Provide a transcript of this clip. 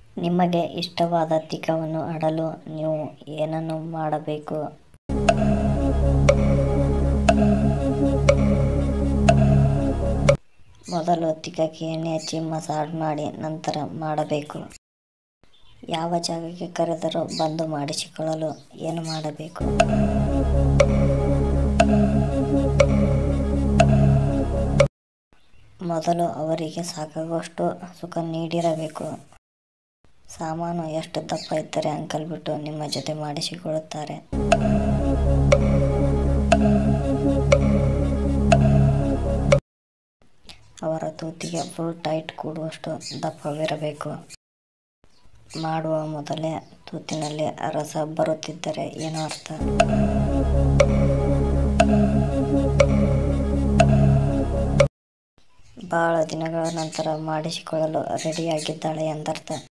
ನಿಮಗೆ ಇಷ್ಟವಾದ ತಿಕವನ್ನು ಆಡಲು ನೀವು ಏನನ್ನು ಮಾಡಬೇಕು ಮೊದಲು ತಿಕಕ್ಕೆ ಎಣ್ಣೆ ಹಚ್ಚಿ ಮಸಾಜ್ ಮಾಡಿ ನಂತರ ಮಾಡಬೇಕು ಯಾವ ಜಾಗಕ್ಕೆ ಕರೆದರೂ ಬಂದು ಮಾಡಿಸಿಕೊಳ್ಳಲು ಏನು ಮಾಡಬೇಕು ಮೊದಲು ಅವರಿಗೆ ಸಾಕಾಗುವಷ್ಟು ಸುಖ ನೀಡಿರಬೇಕು ಸಾಮಾನು ಎಷ್ಟು ದಪ್ಪ ಇದ್ದರೆ ಅಂಕಲ್ ಬಿಟ್ಟು ನಿಮ್ಮ ಜೊತೆ ಮಾಡಿಸಿಕೊಳ್ಳುತ್ತಾರೆ ಅವರ ತೂತಿಗೆ ಫುಲ್ ಟೈಟ್ ಕೂಡುವಷ್ಟು ದಪ್ಪವಿರಬೇಕು ಮಾಡುವ ಮೊದಲೇ ತೂತಿನಲ್ಲಿ ರಸ ಬರುತ್ತಿದ್ದರೆ ಏನು ಅರ್ಥ ಬಹಳ ದಿನಗಳ ನಂತರ ಮಾಡಿಸಿಕೊಳ್ಳಲು ರೆಡಿಯಾಗಿದ್ದಾಳೆ ಎಂದರ್ಥ